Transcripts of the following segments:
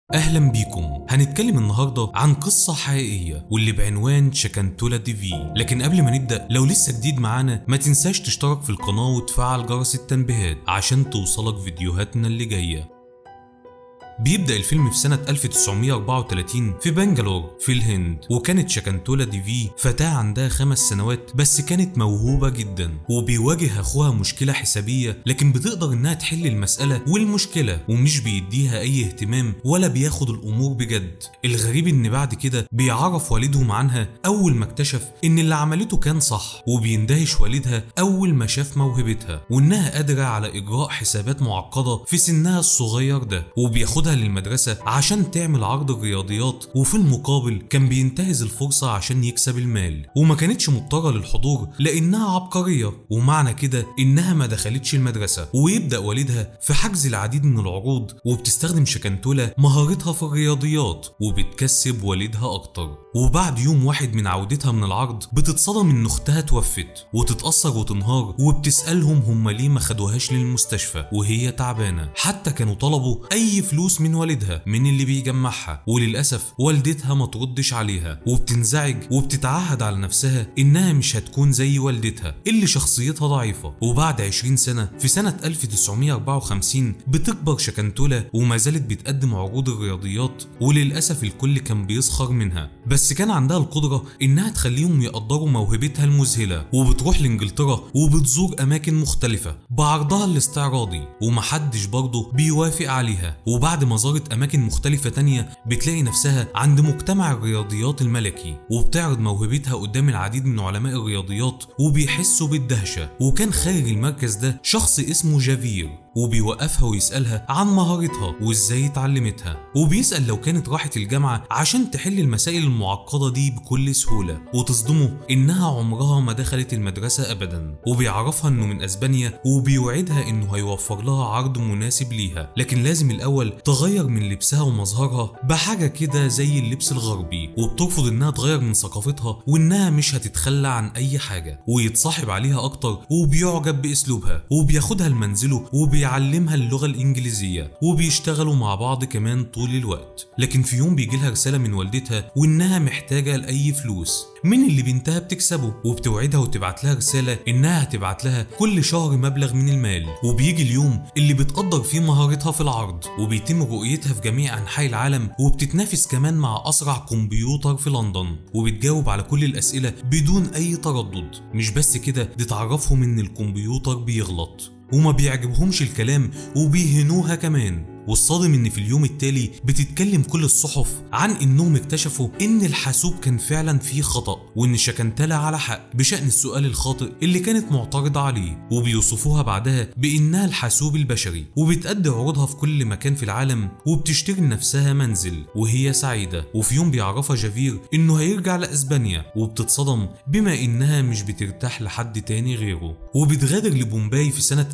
اهلا بيكم هنتكلم النهارده عن قصه حقيقيه واللي بعنوان شكنتولا دي في لكن قبل ما نبدا لو لسه جديد معانا ما تنساش تشترك في القناه وتفعل جرس التنبيهات عشان توصلك فيديوهاتنا اللي جايه بيبدأ الفيلم في سنة 1934 في بنجلور في الهند وكانت شكنتولا دي في فتاة عندها خمس سنوات بس كانت موهوبة جدا وبيواجه أخوها مشكلة حسابية لكن بتقدر إنها تحل المسألة والمشكلة ومش بيديها أي اهتمام ولا بياخد الأمور بجد الغريب إن بعد كده بيعرف والدهم عنها أول ما اكتشف إن اللي عملته كان صح وبيندهش والدها أول ما شاف موهبتها وإنها قادرة على إجراء حسابات معقدة في سنها الصغير ده وبياخدها ياخدها للمدرسة عشان تعمل عرض الرياضيات وفي المقابل كان بينتهز الفرصة عشان يكسب المال وما كانتش مضطرة للحضور لأنها عبقرية ومعنى كده إنها ما دخلتش المدرسة ويبدأ والدها في حجز العديد من العروض وبتستخدم شكنتولا مهارتها في الرياضيات وبتكسب والدها أكتر وبعد يوم واحد من عودتها من العرض بتتصدم إن أختها توفت وتتأثر وتنهار وبتسألهم هم ليه ما خدوهاش للمستشفى وهي تعبانة حتى كانوا طلبوا أي فلوس من والدها من اللي بيجمعها وللأسف والدتها ما تردش عليها وبتنزعج وبتتعهد على نفسها إنها مش هتكون زي والدتها اللي شخصيتها ضعيفة وبعد 20 سنة في سنة 1954 بتكبر شكنتولا وما زالت بتقدم عروض الرياضيات وللأسف الكل كان بيسخر منها بس كان عندها القدرة إنها تخليهم يقدروا موهبتها المذهلة وبتروح لإنجلترا وبتزور أماكن مختلفة بعرضها الاستعراضي ومحدش برضه بيوافق عليها وبعد ما زارت أماكن مختلفة تانية بتلاقي نفسها عند مجتمع الرياضيات الملكي وبتعرض موهبتها قدام العديد من علماء الرياضيات وبيحسوا بالدهشة وكان خارج المركز ده شخص اسمه جافير وبيوقفها ويسألها عن مهارتها وازاي اتعلمتها وبيسأل لو كانت راحت الجامعة عشان تحل المسائل المعقدة دي بكل سهولة وتصدمه انها عمرها ما دخلت المدرسة ابدا وبيعرفها انه من اسبانيا وبيوعدها انه هيوفر لها عرض مناسب ليها لكن لازم الاول تغير من لبسها ومظهرها بحاجة كده زي اللبس الغربي وبترفض انها تغير من ثقافتها وانها مش هتتخلى عن اي حاجة ويتصاحب عليها اكتر وبيعجب باسلوبها وبياخدها لمنزله وبي بيعلمها اللغة الإنجليزية وبيشتغلوا مع بعض كمان طول الوقت لكن في يوم بيجي لها رسالة من والدتها وإنها محتاجة لأي فلوس من اللي بنتها بتكسبه وبتوعدها وتبعت لها رسالة إنها هتبعت لها كل شهر مبلغ من المال وبيجي اليوم اللي بتقدر فيه مهارتها في العرض وبيتم رؤيتها في جميع أنحاء العالم وبتتنافس كمان مع أسرع كمبيوتر في لندن وبتجاوب على كل الأسئلة بدون أي تردد مش بس كده دي تعرفهم إن الكمبيوتر بيغلط وما بيعجبهمش الكلام وبيهنوها كمان والصادم ان في اليوم التالي بتتكلم كل الصحف عن انهم اكتشفوا ان الحاسوب كان فعلا فيه خطأ وان شكنتلا على حق بشأن السؤال الخاطئ اللي كانت معترضة عليه وبيوصفوها بعدها بانها الحاسوب البشري وبتأدي عروضها في كل مكان في العالم وبتشتري لنفسها منزل وهي سعيدة وفي يوم بيعرفها جافير انه هيرجع لاسبانيا وبتتصدم بما انها مش بترتاح لحد تاني غيره وبتغادر لبومباي في سنة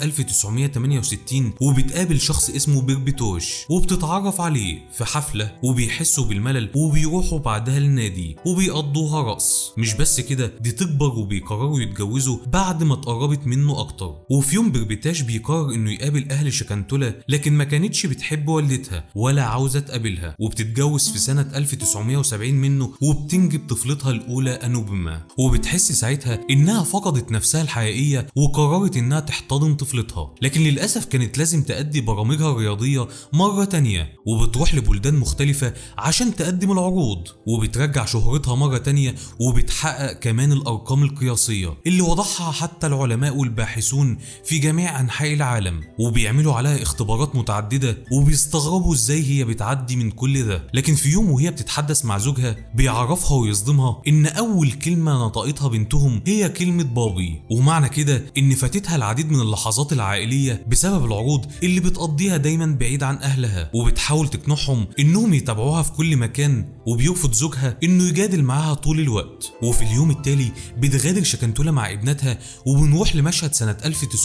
1968 وبتقابل شخص اسمه بيربيتوش وبتتعرف عليه في حفلة وبيحسوا بالملل وبيروحوا بعدها النادي وبيقضوها رقص مش بس كده دي تكبر وبيقرروا يتجوزوا بعد ما اتقربت منه اكتر وفي يوم بيربيتاش بيقرر انه يقابل اهل شكنتولا لكن ما كانتش بتحب والدتها ولا عاوزة تقابلها وبتتجوز في سنة 1970 منه وبتنجب طفلتها الاولى انوبما وبتحس ساعتها انها فقدت نفسها الحقيقية وقررت انها تحتضن طفلتها لكن للأسف كانت لازم تأدي برامجها الرياضية مرة تانية وبتروح لبلدان مختلفة عشان تقدم العروض وبترجع شهرتها مرة تانية وبتحقق كمان الأرقام القياسية اللي وضعها حتى العلماء والباحثون في جميع أنحاء العالم وبيعملوا عليها اختبارات متعددة وبيستغربوا ازاي هي بتعدي من كل ده لكن في يوم وهي بتتحدث مع زوجها بيعرفها ويصدمها ان أول كلمة نطقتها بنتهم هي كلمة بابي ومعنى كده ان فاتتها العديد من اللحظات العائلية بسبب العروض اللي بتقضيها دايما بعيد عن أهلها وبتحاول تقنعهم إنهم يتابعوها في كل مكان وبيرفض زوجها إنه يجادل معاها طول الوقت وفي اليوم التالي بتغادر شكنتولا مع ابنتها وبنروح لمشهد سنة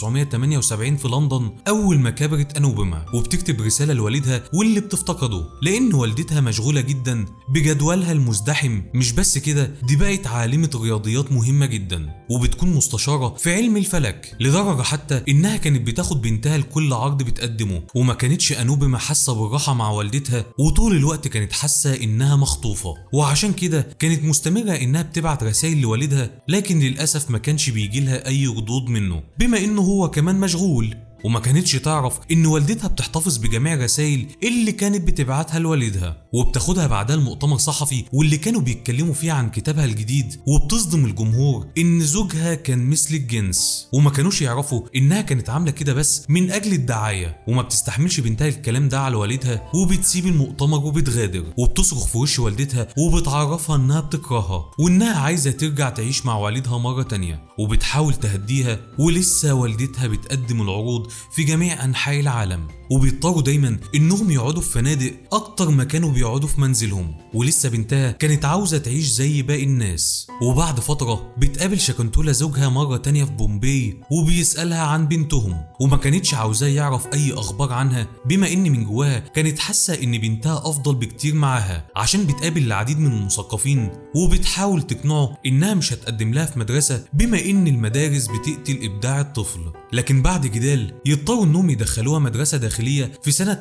1978 في لندن أول ما كبرت أنوبما وبتكتب رسالة لوالدها واللي بتفتقده لأن والدتها مشغولة جدا بجدولها المزدحم مش بس كده دي بقت عالمة رياضيات مهمة جدا وبتكون مستشاره في علم الفلك لدرجه حتى انها كانت بتاخد بنتها لكل عرض بتقدمه وما كانتش انوبما حاسه بالراحه مع والدتها وطول الوقت كانت حاسه انها مخطوفه وعشان كده كانت مستمره انها بتبعت رسائل لوالدها لكن للاسف ما كانش بيجي لها اي ردود منه بما انه هو كمان مشغول وما كانتش تعرف ان والدتها بتحتفظ بجميع الرسائل اللي كانت بتبعتها لوالدها وبتاخدها بعدها المؤتمر صحفي واللي كانوا بيتكلموا فيه عن كتابها الجديد وبتصدم الجمهور ان زوجها كان مثل الجنس وما كانوش يعرفوا انها كانت عامله كده بس من اجل الدعايه وما بتستحملش بنتها الكلام ده على والدها وبتسيب المؤتمر وبتغادر وبتصرخ في وش والدتها وبتعرفها انها بتكرهها وانها عايزه ترجع تعيش مع والدها مره تانية وبتحاول تهديها ولسه والدتها بتقدم العروض في جميع أنحاء العالم وبيضطروا دايما إنهم يقعدوا في فنادق أكتر ما كانوا بيقعدوا في منزلهم ولسه بنتها كانت عاوزة تعيش زي باقي الناس وبعد فترة بتقابل شاكنتولا زوجها مرة تانية في بومبي وبيسألها عن بنتهم وما كانتش عاوزاه يعرف أي أخبار عنها بما إن من جواها كانت حاسة إن بنتها أفضل بكتير معاها عشان بتقابل العديد من المثقفين وبتحاول تقنعه إنها مش هتقدم لها في مدرسة بما إن المدارس بتقتل إبداع الطفل لكن بعد جدال يضطروا انهم يدخلوها مدرسه داخليه في سنه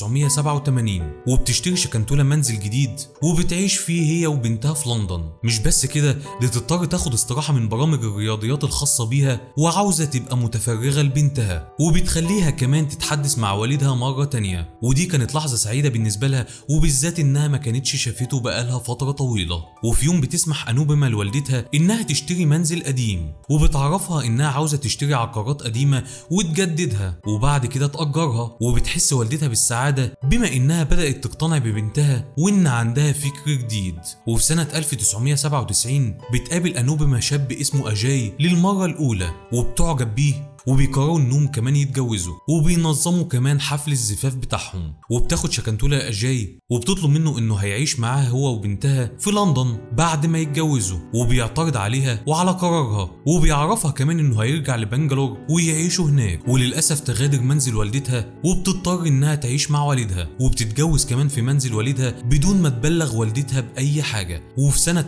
1987 وبتشتري شكنتولا منزل جديد وبتعيش فيه هي وبنتها في لندن مش بس كده دي تضطر تاخد استراحه من برامج الرياضيات الخاصه بيها وعاوزه تبقى متفرغه لبنتها وبتخليها كمان تتحدث مع والدها مره تانية ودي كانت لحظه سعيده بالنسبه لها وبالذات انها ما كانتش شافته بقالها فتره طويله وفي يوم بتسمح انوبما لوالدتها انها تشتري منزل قديم وبتعرفها انها عاوزه تشتري عقارات قديمه وتجددها وبعد كده تأجرها وبتحس والدتها بالسعادة بما إنها بدأت تقتنع ببنتها وإن عندها فكر جديد وفي سنة 1997 بتقابل أنوبما شاب اسمه أجاي للمرة الأولى وبتعجب بيه وبيقرروا انهم كمان يتجوزوا وبينظموا كمان حفل الزفاف بتاعهم وبتاخد شكنتولا اجاي وبتطلب منه انه هيعيش معاها هو وبنتها في لندن بعد ما يتجوزوا وبيعترض عليها وعلى قرارها وبيعرفها كمان انه هيرجع لبنجلور ويعيشوا هناك وللاسف تغادر منزل والدتها وبتضطر انها تعيش مع والدها وبتتجوز كمان في منزل والدها بدون ما تبلغ والدتها باي حاجه وفي سنه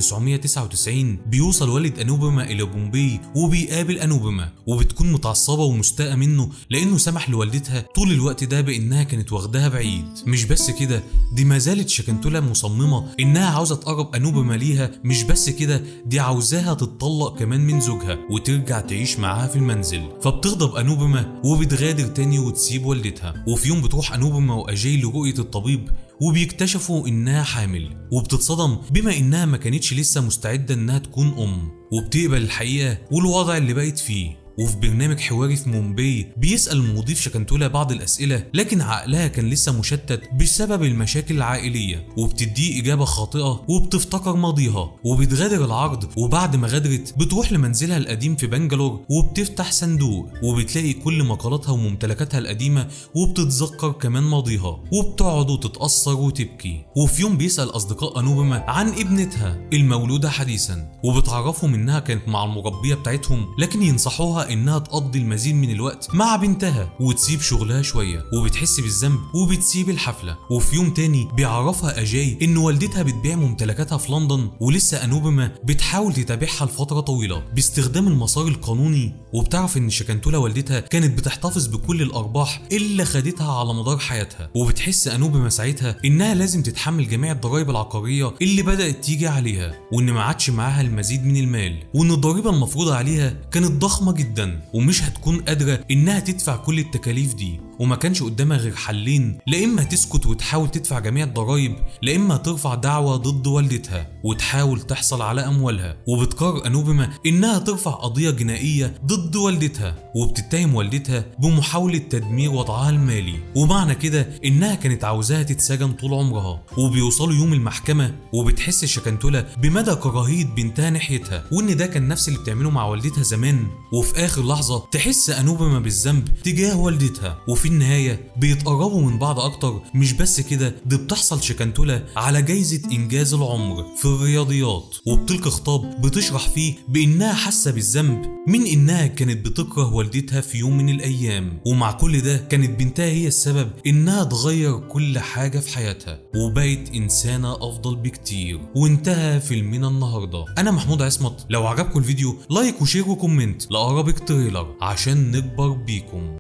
1999 بيوصل والد انوبما الى بومبي وبيقابل انوبما وبتكون متعصبة ومستاءة منه لأنه سمح لوالدتها طول الوقت ده بإنها كانت واخداها بعيد مش بس كده دي ما زالت شكنتولا مصممة إنها عاوزة تقرب أنوبما ليها مش بس كده دي عاوزاها تتطلق كمان من زوجها وترجع تعيش معاها في المنزل فبتغضب أنوبما وبتغادر تاني وتسيب والدتها وفي يوم بتروح أنوبما وأجاي لرؤية الطبيب وبيكتشفوا انها حامل وبتتصدم بما انها ما كانتش لسه مستعده انها تكون ام وبتقبل الحقيقه والوضع اللي بقت فيه وفي برنامج حواري في مومباي بيسأل المضيف شكنتولا بعض الأسئلة لكن عقلها كان لسه مشتت بسبب المشاكل العائلية وبتديه إجابة خاطئة وبتفتكر ماضيها وبتغادر العرض وبعد ما غادرت بتروح لمنزلها القديم في بنجلور وبتفتح صندوق وبتلاقي كل مقالاتها وممتلكاتها القديمة وبتتذكر كمان ماضيها وبتقعد وتتأثر وتبكي وفي يوم بيسأل أصدقاء أنوبما عن ابنتها المولودة حديثا وبتعرفهم إنها كانت مع المربية بتاعتهم لكن ينصحوها انها تقضي المزيد من الوقت مع بنتها وتسيب شغلها شويه وبتحس بالذنب وبتسيب الحفله وفي يوم تاني بيعرفها اجاي ان والدتها بتبيع ممتلكاتها في لندن ولسه انوبما بتحاول تتابعها لفتره طويله باستخدام المسار القانوني وبتعرف ان شكنتولا والدتها كانت بتحتفظ بكل الارباح اللي خدتها على مدار حياتها وبتحس انوبما ساعتها انها لازم تتحمل جميع الضرائب العقاريه اللي بدات تيجي عليها وان ما عادش معاها المزيد من المال وان الضريبه المفروضه عليها كانت ضخمه جدا جدا ومش هتكون قادرة إنها تدفع كل التكاليف دي وما كانش قدامها غير حلين لا إما تسكت وتحاول تدفع جميع الضرايب لا إما ترفع دعوة ضد والدتها وتحاول تحصل على أموالها وبتقرر أنوبما إنها ترفع قضية جنائية ضد والدتها وبتتهم والدتها بمحاولة تدمير وضعها المالي ومعنى كده إنها كانت عاوزاها تتسجن طول عمرها وبيوصلوا يوم المحكمة وبتحس شكنتولا بمدى كراهية بنتها ناحيتها وإن ده كان نفس اللي بتعمله مع والدتها زمان وفي آخر لحظة تحس أنوبما بالذنب تجاه والدتها وفي النهاية بيتقربوا من بعض أكتر مش بس كده دي بتحصل شكنتولة على جايزة إنجاز العمر في الرياضيات وبتلقي خطاب بتشرح فيه بإنها حاسة بالذنب من إنها كانت بتكره والدتها في يوم من الأيام ومع كل ده كانت بنتها هي السبب إنها تغير كل حاجة في حياتها وبقت إنسانة أفضل بكتير وانتهى فيلمنا النهاردة أنا محمود عصمت لو عجبكم الفيديو لايك وشير وكومنت لأقربك تريلر عشان نكبر بيكم